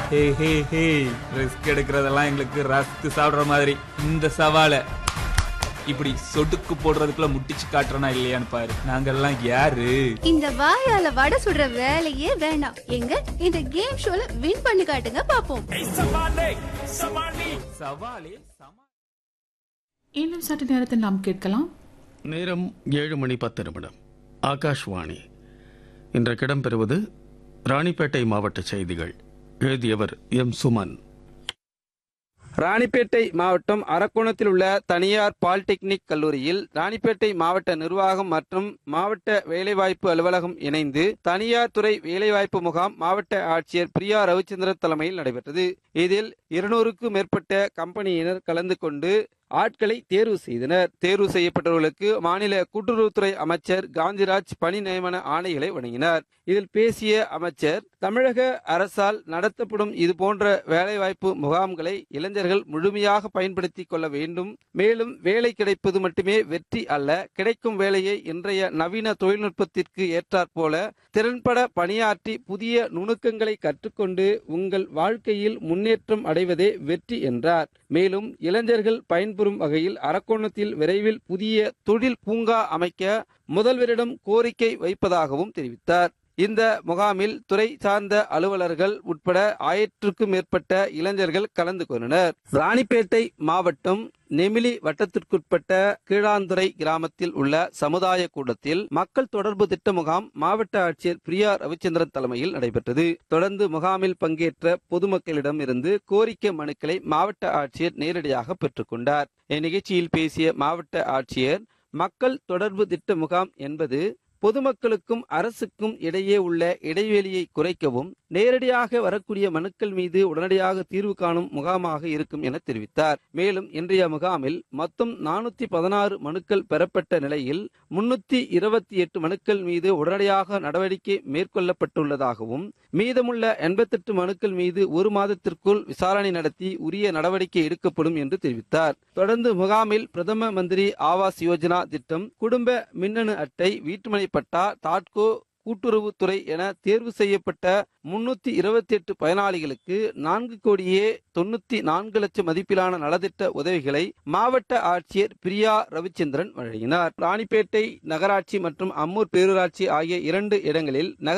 ஹே ஹே ஹே risk எடுக்கிறதெல்லாம் எங்களுக்கு rusk சாப்பிடுற மாதிரி இந்த சவாலை இப்படி சொடுக்கு போடுறதுக்குள்ள முட்டிச்சு காட்டுறனா இல்லையான்னு பாரு நாங்கெல்லாம் யாரு இந்த வாயால வடை சுடுற வேலையே வேண்டாம் எங்க இந்த கேம் ஷோல வின் பண்ணி காட்டுங்க பாப்போம் சவாலே சமா இன்னும் சற்று நேரத்தில் நாம் கேட்கலாம் நேரம் ஏழு மணி பத்து நிமிடம் ஆகாஷ்வாணி இன்றைக்கு இடம்பெறுவது ராணிப்பேட்டை மாவட்ட செய்திகள் எழுதியவர் எம் சுமன் ராணிப்பேட்டை மாவட்டம் அரக்கோணத்தில் உள்ள தனியார் பாலிடெக்னிக் கல்லூரியில் ராணிப்பேட்டை மாவட்ட நிர்வாகம் மற்றும் மாவட்ட வேலைவாய்ப்பு அலுவலகம் இணைந்து தனியார் துறை வேலைவாய்ப்பு முகாம் மாவட்ட ஆட்சியர் பிரியா ரவிச்சந்திரன் தலைமையில் நடைபெற்றது இதில் இருநூறுக்கும் மேற்பட்ட கம்பெனியினர் கலந்து கொண்டு ஆட்களை தேர்வு செய்தனர் தேர்வு செய்யப்பட்டவர்களுக்கு மாநில கூட்டுறவுத்துறை அமைச்சர் காந்திராஜ் பணி நியமன ஆணைகளை வழங்கினார் இதில் பேசிய அமைச்சர் தமிழக அரசால் நடத்தப்படும் இது போன்ற வேலைவாய்ப்பு முகாம்களை இளைஞர்கள் முழுமையாக பயன்படுத்திக் கொள்ள வேண்டும் மேலும் வேலை கிடைப்பது மட்டுமே வெற்றி அல்ல கிடைக்கும் வேலையை இன்றைய நவீன தொழில்நுட்பத்திற்கு ஏற்றாற்போல திறன்பட பணியாற்றி புதிய நுணுக்கங்களை கற்றுக்கொண்டு உங்கள் வாழ்க்கையில் முன்னேற்றம் அடைவதே வெற்றி என்றார் மேலும் இளைஞர்கள் பயன்பெறும் வகையில் அரக்கோணத்தில் விரைவில் புதிய தொழில் பூங்கா அமைக்க முதல்வரிடம் கோரிக்கை வைப்பதாகவும் தெரிவித்தார் இந்த முகாமில் துறை சார்ந்த அலுவலர்கள் உட்பட ஆயிரத்திற்கும் மேற்பட்ட இளைஞர்கள் கலந்து கொண்டனர் ராணிப்பேட்டை மாவட்டம் நெமிலி வட்டத்திற்குட்பட்ட கீழாந்துறை கிராமத்தில் உள்ள சமுதாய கூடத்தில் மக்கள் தொடர்பு திட்ட முகாம் மாவட்ட ஆட்சியர் பிரியா ரவிச்சந்திரன் தலைமையில் நடைபெற்றது தொடர்ந்து முகாமில் பங்கேற்ற பொதுமக்களிடம் இருந்து கோரிக்கை மனுக்களை மாவட்ட ஆட்சியர் நேரடியாக பெற்றுக்கொண்டார் இந்நிகழ்ச்சியில் பேசிய மாவட்ட ஆட்சியர் மக்கள் தொடர்பு திட்ட முகாம் என்பது பொதுமக்களுக்கும் அரசுக்கும் இடையே உள்ள இடைவெளியை குறைக்கவும் நேரடியாக வரக்கூடிய மனுக்கள் மீது உடனடியாக தீர்வு காணும் முகாமாக இருக்கும் என தெரிவித்தார் மேலும் இன்றைய முகாமில் மொத்தம் நானூத்தி பதினாறு மனுக்கள் பெறப்பட்ட நிலையில் முன்னூத்தி இருபத்தி எட்டு மனுக்கள் மீது உடனடியாக நடவடிக்கை மேற்கொள்ளப்பட்டுள்ளதாகவும் மீதமுள்ள எண்பத்தெட்டு மனுக்கள் மீது ஒரு மாதத்திற்குள் விசாரணை நடத்தி உரிய நடவடிக்கை எடுக்கப்படும் என்று தெரிவித்தார் தொடர்ந்து முகாமில் பிரதம மந்திரி ஆவாஸ் யோஜனா திட்டம் குடும்ப மின்னணு அட்டை வீட்டுமனை பட்டா தாட்கோ கூட்டுறவுத்துறை என தேர்வு செய்யப்பட்ட முன்னூத்தி இருபத்தி எட்டு பயனாளிகளுக்கு நான்கு கோடியே தொண்ணூத்தி நான்கு லட்சம் மதிப்பிலான நலத்திட்ட உதவிகளை மாவட்ட ஆட்சியர் பிரியா ரவிச்சந்திரன் வழங்கினார் ராணிப்பேட்டை நகராட்சி மற்றும் அம்மூர் பேரூராட்சி ஆகிய இரண்டு இடங்களில் நகர